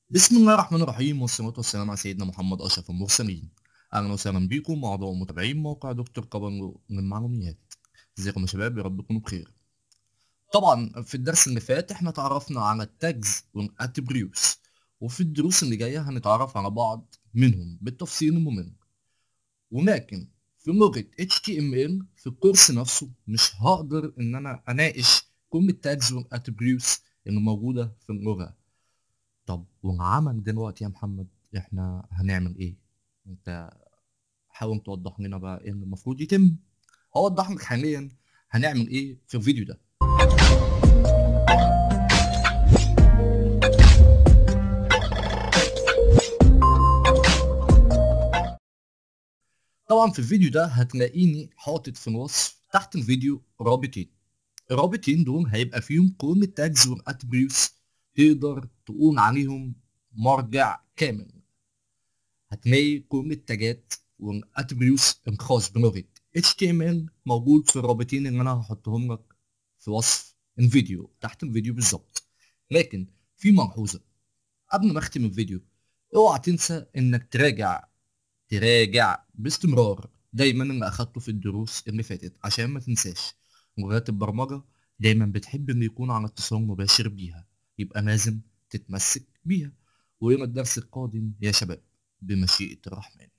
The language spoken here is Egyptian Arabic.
بسم الله الرحمن الرحيم والصلاة والسلام على سيدنا محمد أشرف المرسلين أهلا وسهلا بكم أعضاء متابعين موقع دكتور كابانجو للمعلومات ازيكم يا شباب يا رب تكونوا بخير طبعا في الدرس اللي فات احنا تعرفنا على التاجز والاتريبيوتس وفي الدروس اللي جاية هنتعرف على بعض منهم بالتفصيل الممل ولكن في لغة HTML في الكورس نفسه مش هقدر ان انا اناقش كل التاجز والاتريبيوتس اللي موجودة في اللغة طب والعمل دلوقتي يا محمد احنا هنعمل ايه انت حاول توضح لنا بقى ايه اللي المفروض يتم هوضح لك حاليا هنعمل ايه في الفيديو ده طبعا في الفيديو ده هتلاقيني حاطط في الوصف تحت الفيديو رابطين الرابطين دول هيبقى فيهم كل التاجز والاتريبيوتس تقدر تقول عليهم مرجع كامل هتلاقي كل التاجات والاتريبيوتس الخاص بلغة HTML موجود في الرابطين اللي انا هحطهم لك في وصف الفيديو تحت الفيديو بالظبط لكن في ملحوظة قبل ما اختم الفيديو اوعى تنسى انك تراجع تراجع باستمرار دايما اللي اخدته في الدروس اللي فاتت عشان ما تنساش لغات البرمجة دايما بتحب ان يكون على اتصال مباشر بيها يبقى لازم تتمسك بيها ويوم الدرس القادم يا شباب بمشيئة الرحمن